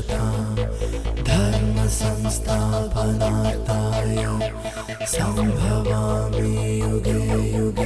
शुश्रुतां धर्मसंस्थापनार्थाय सम्भवामि युगे युगे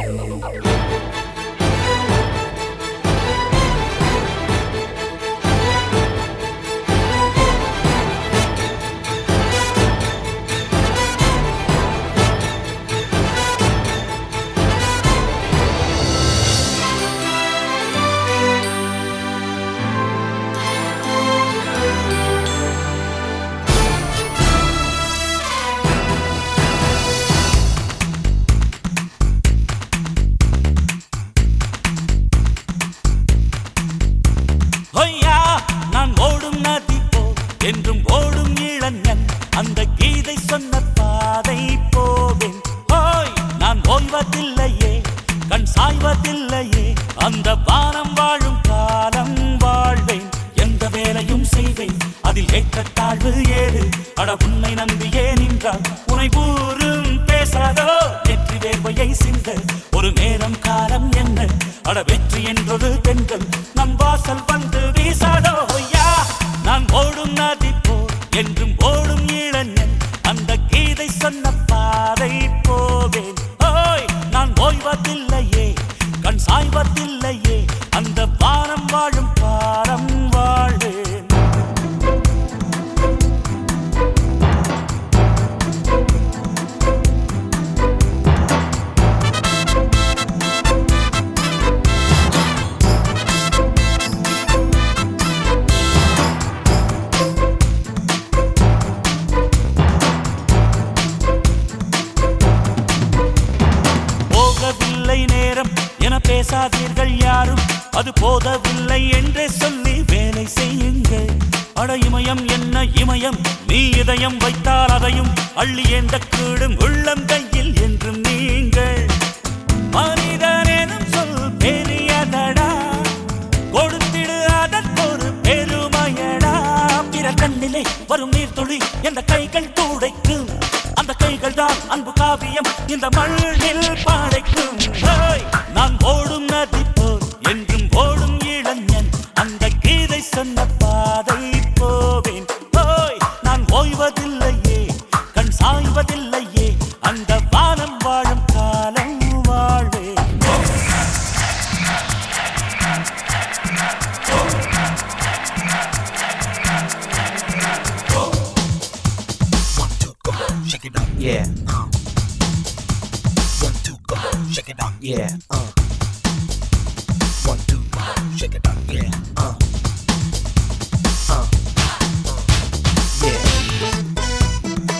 ஹொய்யா நான் ஓடும் நதி போ என்றும் ஓடும் இளைஞன் அந்த கீதை சொன்ன பாதை போவேன் ஹோய் நான் ஓய்வதில்லையே கண் சாய்வதில்லையே அந்த வானம் வாழும் காலம் வாழ்வேன் எந்த வேலையும் செய்வேன் அதில் ஏற்றத்தாழ்வு ஏது அட உன்னை நம்பியே நின்றால் உனை ஊரும் பேசாதோ வெற்றி வேர்வையை சிந்த ஒரு நேரம் காலம் என்ன அட வெற்றி என்றொரு பெண்கள் நம் வாசல் வந்து வீசாதோ ஐயா நான் ஓடும் நதி போ என்றும் ஓடும் இளைஞன் அந்த கீதை சொன்ன பாதை போவேன் ஓய் நான் ஓய்வதில்லையே கண் சாய்வதில்லையே அந்த வானம் வாழும் பாரம் வாழ்வேன் போகவில்லை நேரம் என பேசாதீர்கள் யாரும் அது போதவில்லை என்றே சொல்லி வேலை செய்யுங்கள் அட இமயம் என்ன இமயம் நீ இதயம் வைத்தால் அதையும் அள்ளி எந்த கூடும் உள்ளம் கையில் என்றும் நீங்கள் மனிதனேனும் சொல் பெரியதடா கொடுத்திடு அதற்கொரு பெருமையடா பிற கண்ணிலே வரும் நீர்த்துளி எந்த கைகள் துடைக்கும் அந்த கைகள் தான் அன்பு காவியம் இந்த மண்ணில் பாடைக்கும் ஹேய்! நான் ஓடும் நதி போல் என்றும் ஓடும் இளைஞன் அந்த கீதை சொன்ன பாதை போவேன் ஹோய்! நான் ஓய்வதில்லையே கண் சாய்வதில்லையே அந்த வானம் வாழும் காலம் வாழ்வேன் One, two, go, shake it up, Yeah, uh. One, two, go, shake it up, yeah, uh, one, two, go, shake it up, yeah, uh. uh, yeah.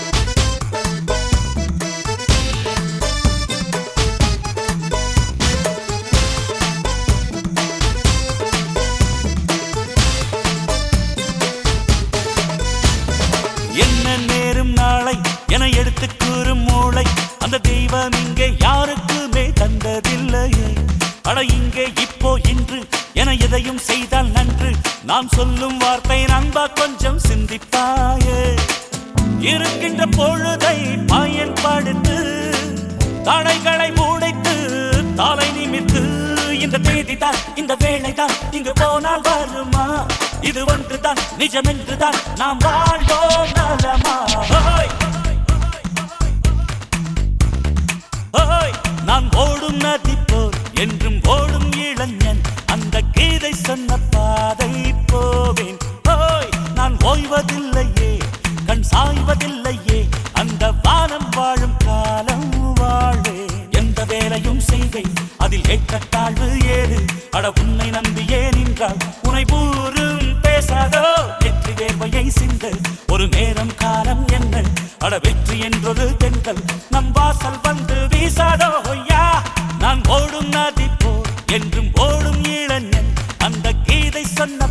என்ன நேரும் நாளை என எடுத்து கூறும் மூளை அந்த தெய்வம் இங்கே யாருக்குமே தந்ததில்லையே அட இங்கே இப்போ இன்று என எதையும் செய்தால் நன்று நாம் சொல்லும் வார்த்தை நண்பா கொஞ்சம் சிந்திப்பாயே இருக்கின்ற பொழுதை பயன்படுத்து தடைகளை உடைத்து தலை நிமித்து இந்த தேதி தான் இந்த வேலை தான் இங்கு போனால் வருமா இது ஒன்றுதான் நிஜம் என்றுதான் நாம் வாழ்வோம் நலமா ஹோய்! ஹோய்! நான் ஓடும் நதி போல் என்றும் ஓடும் இளைஞன் அந்த கீதை சொன்ன பாதை போவேன் ஹோய்! நான் ஓய்வதில்லையே கண் சாய்வதில்லையே அந்த வானம் வாழும் காலம் வாழ்வேன் எந்த வேலையும் செய்வேன் அதில் ஏற்றத்தாழ்வு ஏது அட உன்னை நம்பியே நின்றால் உனை பூரும் பேசாதோ வெற்றி வேர்வையை சிந்த ஒரு நேரம் காலம் என்ன அட வெற்றி என்றொரு பெண்கள் நம் வாசல் வந்து வீசாதோ ஐயா நான் ஓடும் நதி போ என்றும் ஓடும் இளைஞன் அந்த கீதை சொன்ன